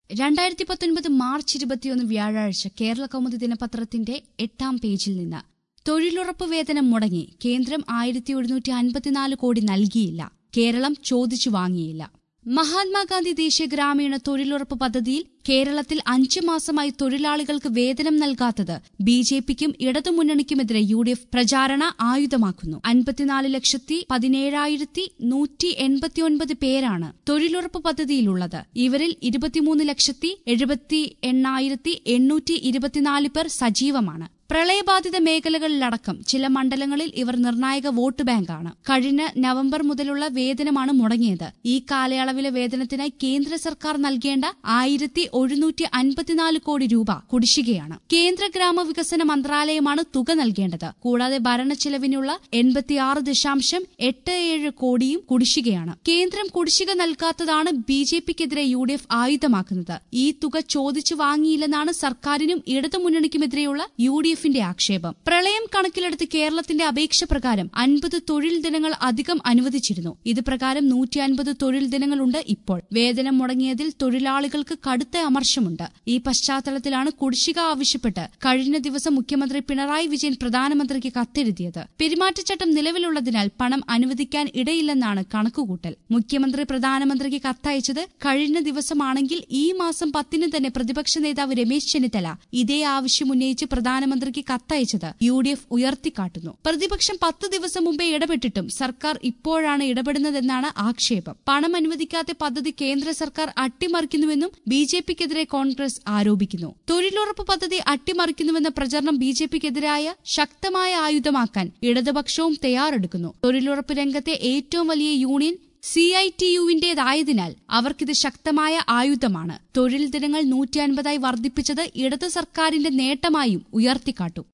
രണ്ടായിരത്തി പത്തൊൻപത് മാർച്ച് ഇരുപത്തിയൊന്ന് വ്യാഴാഴ്ച കേരള കൗമുദി ദിനപത്രത്തിന്റെ എട്ടാം പേജിൽ നിന്ന് തൊഴിലുറപ്പ് വേതനം മുടങ്ങി കേന്ദ്രം ആയിരത്തി ഒരുന്നൂറ്റി അൻപത്തിനാല് കോടി നൽകിയില്ല കേരളം ചോദിച്ചു വാങ്ങിയില്ല മഹാത്മാഗാന്ധി ദേശീയ ഗ്രാമീണ തൊഴിലുറപ്പ് പദ്ധതിയിൽ കേരളത്തിൽ അഞ്ചു മാസമായി തൊഴിലാളികൾക്ക് വേതനം നൽകാത്തത് ബി ജെ പിക്കും ഇടതുമുന്നണിക്കുമെതിരെ യു ഡി എഫ് പ്രചാരണ ആയുധമാക്കുന്നു അൻപത്തിനാല് ലക്ഷത്തി പതിനേഴായിരത്തി നൂറ്റി എൺപത്തിയൊൻപത് പേരാണ് തൊഴിലുറപ്പ് പദ്ധതിയിലുള്ളത് ഇവരിൽ ഇരുപത്തിമൂന്ന് ലക്ഷത്തി എഴുപത്തി എണ്ണായിരത്തി എണ്ണൂറ്റി ഇരുപത്തിനാല് പേർ സജീവമാണ് പ്രളയബാധിത മേഖലകളിലടക്കം ചില മണ്ഡലങ്ങളിൽ ഇവർ നിർണായക വോട്ട് ബാങ്കാണ് കഴിഞ്ഞ നവംബർ മുതലുള്ള വേതനമാണ് മുടങ്ങിയത് ഈ കാലയളവിലെ വേതനത്തിനായി കേന്ദ്ര സർക്കാർ നൽകേണ്ട ആയിരത്തി ഒരുന്നൂറ്റി അൻപത്തിനാല് കോടി രൂപ കുടിശ്ശികയാണ് കേന്ദ്ര ഗ്രാമവികസന മന്ത്രാലയമാണ് തുക നൽകേണ്ടത് കൂടാതെ ഭരണച്ചെലവിനുള്ള എൺപത്തിയാറ് ദശാംശം എട്ട് ഏഴ് കോടിയും കുടിശ്ശികയാണ് കേന്ദ്രം കുടിശ്ശിക നൽകാത്തതാണ് ബി ജെ പിക്കെതിരെ യു ഡി എഫ് ആയുധമാക്കുന്നത് ഈ തുക ചോദിച്ചു വാങ്ങിയില്ലെന്നാണ് സർക്കാരിനും ഇടതുമുന്നണിക്കുമെതിരെയുള്ള യു ഡി എഫിന്റെ ആക്ഷേപം പ്രളയം കണക്കിലെടുത്ത് കേരളത്തിന്റെ അപേക്ഷ പ്രകാരം അൻപത് തൊഴിൽ ദിനങ്ങൾ അധികം അനുവദിച്ചിരുന്നു ഇത് പ്രകാരം നൂറ്റി അൻപത് തൊഴിൽ ദിനങ്ങളുണ്ട് ഇപ്പോൾ വേതനം മുടങ്ങിയതിൽ തൊഴിലാളികൾക്ക് കടുത്ത അമർഷമുണ്ട് ഈ പശ്ചാത്തലത്തിലാണ് കുടിശ്ശിക ആവശ്യപ്പെട്ട് കഴിഞ്ഞ ദിവസം മുഖ്യമന്ത്രി പിണറായി വിജയൻ പ്രധാനമന്ത്രിക്ക് കത്തെഴുതിയത് പെരുമാറ്റച്ചട്ടം നിലവിലുള്ളതിനാൽ പണം അനുവദിക്കാൻ ഇടയില്ലെന്നാണ് കണക്കുകൂട്ടൽ മുഖ്യമന്ത്രി പ്രധാനമന്ത്രിക്ക് കത്തയച്ചത് കഴിഞ്ഞ ദിവസമാണെങ്കിൽ ഈ മാസം പത്തിന് തന്നെ പ്രതിപക്ഷ നേതാവ് രമേശ് ചെന്നിത്തല ഇതേ ആവശ്യം ഉന്നയിച്ച് പ്രധാനമന്ത്രിക്ക് കത്തയച്ചത് യു ഡി എഫ് ഉയർത്തിക്കാട്ടുന്നു പ്രതിപക്ഷം പത്ത് ദിവസം മുമ്പേ ഇടപെട്ടിട്ടും സർക്കാർ ഇപ്പോഴാണ് ഇടപെടുന്നതെന്നാണ് ആക്ഷേപം പണം അനുവദിക്കാത്ത പദ്ധതി കേന്ദ്ര സർക്കാർ അട്ടിമറിക്കുന്നുവെന്നും ബി ജെ പിക്കെതിരെ കോൺഗ്രസ് ആരോപിക്കുന്നു തൊഴിലുറപ്പ് പദ്ധതി അട്ടിമറിക്കുന്നുവെന്ന പ്രചരണം ബി ജെ പിക്കെതിരായ ശക്തമായ ആയുധമാക്കാൻ ഇടതുപക്ഷവും തയ്യാറെടുക്കുന്നു തൊഴിലുറപ്പ് രംഗത്തെ ഏറ്റവും വലിയ യൂണിയൻ സി ഐ ടി യുവിന്റേതായതിനാൽ അവർക്കിത് ശക്തമായ ആയുധമാണ് തൊഴിൽ ദിനങ്ങൾ നൂറ്റി അൻപതായി വർദ്ധിപ്പിച്ചത് ഇടത് സർക്കാരിന്റെ നേട്ടമായും ഉയർത്തിക്കാട്ടും